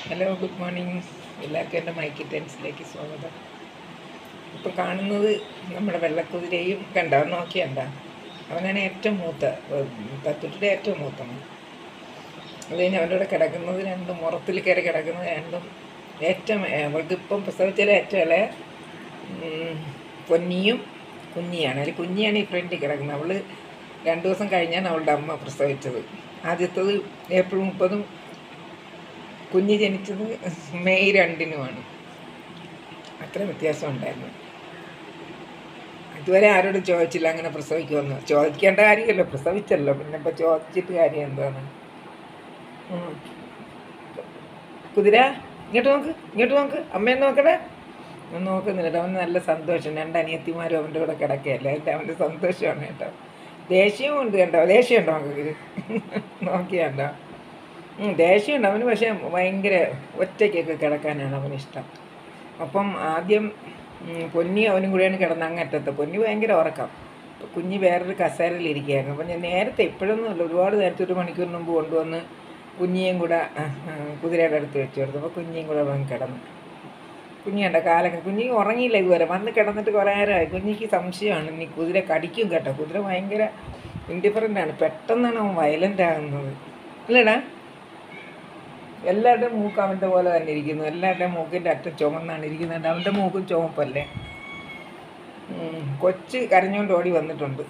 Hello good morning എല്ലാവർക്കും എൻ്റെ മൈക്കി ടെൻസിലേക്ക് സ്വാഗതം ഇപ്പോൾ കാണുന്നത് നമ്മുടെ വെള്ളക്കുതിരയും കണ്ട നോക്കിയണ്ട അവനാണ് ഏറ്റവും മൂത്ത തത്തുട്ടിയുടെ ഏറ്റവും മൂത്തവൻ അത് കഴിഞ്ഞ് അവൻ്റെ കൂടെ കിടക്കുന്നത് രണ്ടും മുറത്തിൽ കയറി കിടക്കുന്നത് രണ്ടും ഏറ്റവും അവൾക്ക് ഇപ്പം പ്രസവിച്ചാലെ ഏറ്റവും ഇളയ ഉം, പൊന്നിയും കുഞ്ഞിയാണ് അതിൽ കുഞ്ഞിയാണ് ഈ ഫ്രണ്ടിൽ കിടക്കുന്നത് അവൾ രണ്ട് ദിവസം കഴിഞ്ഞാണ് അവളുടെ അമ്മ പ്രസവിച്ചത് ആദ്യത്തത് ഏപ്രിൽ മുപ്പതും കുഞ്ഞ് ജനിച്ചത് മെയ് രണ്ടിനുമാണ് അത്ര വ്യത്യാസം ഉണ്ടായിരുന്നു ഇതുവരെ ആരോടും ചോദിച്ചില്ല അങ്ങനെ പ്രസവിക്കുമെന്ന് ചോദിക്കേണ്ട കാര്യമല്ലോ പ്രസവിച്ചല്ലോ പിന്നെ ഇപ്പം ചോദിച്ചിട്ട് കാര്യം എന്താണ് ഉം. കുതിര ഇങ്ങോട്ട് നോക്ക് ഇങ്ങോട്ട് നോക്ക് അമ്മയെ നോക്കണേ ഞാൻ നോക്കുന്നില്ല കേട്ടോ അവന് നല്ല സന്തോഷം രണ്ട് അനിയത്തിമാരും അവൻ്റെ കൂടെ കിടക്കുകയല്ലേ അതിൻ്റെ അവൻ്റെ സന്തോഷമാണ് കേട്ടോ ദേഷ്യവും ഉണ്ട് കേട്ടോ ദേഷ്യമുണ്ടോ നമുക്ക് നോക്കിയാണ്ടോ ഉം, ദേഷ്യമുണ്ട് അവന് പക്ഷേ ഭയങ്കര ഒറ്റയ്ക്കൊക്കെ കിടക്കാനാണ് അവന് ഇഷ്ടം അപ്പം ആദ്യം ഉം, പൊന്നി അവനും കൂടെയാണ് കിടന്ന് അങ്ങറ്റത്ത് പൊന്നി ഭയങ്കര ഉറക്കം അപ്പം കുഞ്ഞ് വേറൊരു കസേരയിൽ ഇരിക്കുകയായിരുന്നു അപ്പം ഞാൻ നേരത്തെ ഇപ്പോഴൊന്നും അല്ല ഒരുപാട് നേരത്തെ ഒരു മണിക്കൂർ മുമ്പ് കൊണ്ടുവന്ന് കുഞ്ഞിയും കൂടെ ആ, ആ, കുതിരയുടെ അടുത്ത് വെച്ച് കൊടുത്തു അപ്പോൾ കുഞ്ഞിയും കൂടെ അവൻ കിടന്നു കുഞ്ഞിയുണ്ട കാലൊക്കെ കുഞ്ഞി ഉറങ്ങിയില്ല ഇതുവരെ വന്ന് കിടന്നിട്ട് കുറേ നേരമായി കുഞ്ഞിക്ക് സംശയമാണ് ഇനി കുതിര കടിക്കും കേട്ടോ കുതിര ഭയങ്കര ഇൻഡിഫറൻ്റ് ആണ് പെട്ടെന്നാണ് അവൻ വയലൻ്റ് ആകുന്നത് അല്ലേടാ എല്ലാവരുടെയും മൂക്ക് അവൻ്റെ പോലെ തന്നെ ഇരിക്കുന്നു എല്ലാവരുടെയും മൂക്കിൻ്റെ അറ്റം ചുമന്നാണ് ഇരിക്കുന്നത് അവൻ്റെ മൂക്കും ചുമപ്പല്ലേ ഉം, കൊച്ച് കരഞ്ഞുകൊണ്ട് ഓടി വന്നിട്ടുണ്ട്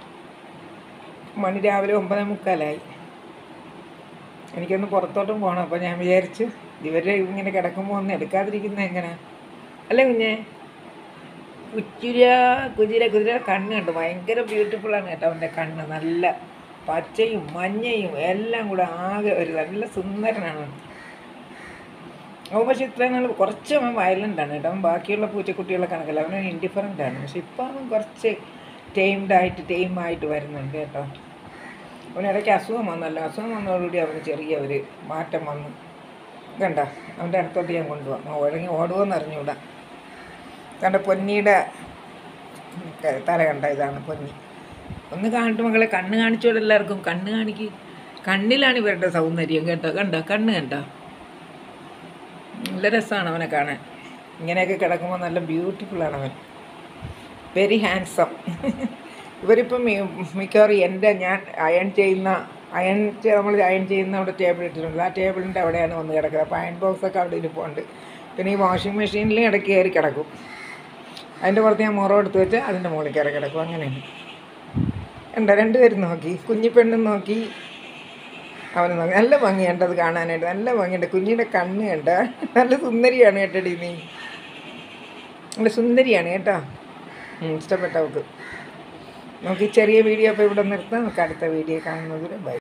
മണി രാവിലെ ഒമ്പതേ മുക്കാലായി എനിക്കൊന്ന് പുറത്തോട്ടും പോകണം അപ്പോൾ ഞാൻ വിചാരിച്ചു ഇവരെ ഇങ്ങനെ കിടക്കുമ്പോൾ ഒന്ന് എടുക്കാതിരിക്കുന്നത് എങ്ങനെ അല്ലേ കുഞ്ഞെ കുച്ചിര കുതിര കുതിര കണ്ണ് കണ്ടു ഭയങ്കര ബ്യൂട്ടിഫുള്ളാണ് കേട്ടോ അവൻ്റെ കണ്ണ് നല്ല പച്ചയും മഞ്ഞയും എല്ലാം കൂടെ ആകെ ഒരു നല്ല സുന്ദരനാണ് അവൻ. അവൻ പക്ഷെ ഇത്രയും നാൾ കുറച്ച് അവൻ വയലൻ്റ് ആണ് കേട്ടോ അവൻ ബാക്കിയുള്ള പൂച്ചക്കുട്ടികളെ കണക്കല്ല അവൻ ഇൻഡിഫറൻ്റ് ആണ് പക്ഷെ ഇപ്പം അവൻ കുറച്ച് ടൈംഡ് ആയിട്ട് ടൈമായിട്ട് വരുന്നുണ്ട് കേട്ടോ അവന് ഇടയ്ക്ക് അസുഖം വന്നല്ലോ അസുഖം വന്നതോടുകൂടി അവന് ചെറിയ ഒരു മാറ്റം വന്നു കണ്ട അവൻ്റെ അടുത്തോട്ട് ഞാൻ കൊണ്ടുപോകാം അവൻ ഉഴങ്ങി ഓടുമെന്ന് അറിഞ്ഞൂടാ കണ്ട പൊന്നിയുടെ ക- തല കണ്ട ഇതാണ് പൊന്നി ഒന്ന് കാണിട്ട് മകളെ കണ്ണ് കാണിച്ചോടെ എല്ലാവർക്കും കണ്ണ് കാണിക്ക് കണ്ണിലാണ് ഇവരുടെ സൗന്ദര്യം കേട്ടോ കണ്ട കണ്ണ് കണ്ട നല്ല രസമാണ് അവനെ കാണാൻ ഇങ്ങനെയൊക്കെ കിടക്കുമ്പോൾ നല്ല ബ്യൂട്ടിഫുള്ളാണ് അവൻ വെരി ഹാൻസം ഇവരിപ്പം മി- മിക്കവാറും എൻ്റെ ഞാൻ അയൺ ചെയ്യുന്ന അയൺ നമ്മൾ അയൺ ചെയ്യുന്ന അവിടെ ടേബിൾ ഇട്ടിട്ടുണ്ട് ആ ടേബിളിൻ്റെ അവിടെയാണ് വന്ന് കിടക്കുന്നത് അപ്പോൾ അയൺ ബോക്സൊക്കെ അവിടെ ഇരിപ്പുണ്ട് പിന്നെ ഈ വാഷിംഗ് മെഷീനിൽ ഇടയ്ക്ക് കയറി കിടക്കും അതിൻ്റെ പുറത്ത് ഞാൻ മുറം എടുത്ത് വെച്ച് അതിൻ്റെ മുകളിൽ കയറി കിടക്കും അങ്ങനെയാണ് എന്താ രണ്ടുപേരും നോക്കി കുഞ്ഞിപ്പെണ്ണും നോക്കി അവന് നോക്കി നല്ല ഭംഗിയുണ്ട് അത് കാണാനായിട്ട് നല്ല ഭംഗിയുണ്ട് കുഞ്ഞിൻ്റെ കണ്ണ് കണ്ട നല്ല സുന്ദരിയാണ് കേട്ടടി നീ നല്ല സുന്ദരിയാണ് കേട്ടോ ഉം, ഇഷ്ടപ്പെട്ട അവൾക്ക് നമുക്ക് ഈ ചെറിയ വീഡിയോ അപ്പോൾ ഇവിടെ നിർത്താം നമുക്ക് അടുത്ത വീഡിയോ കാണുന്നതിന് ബൈ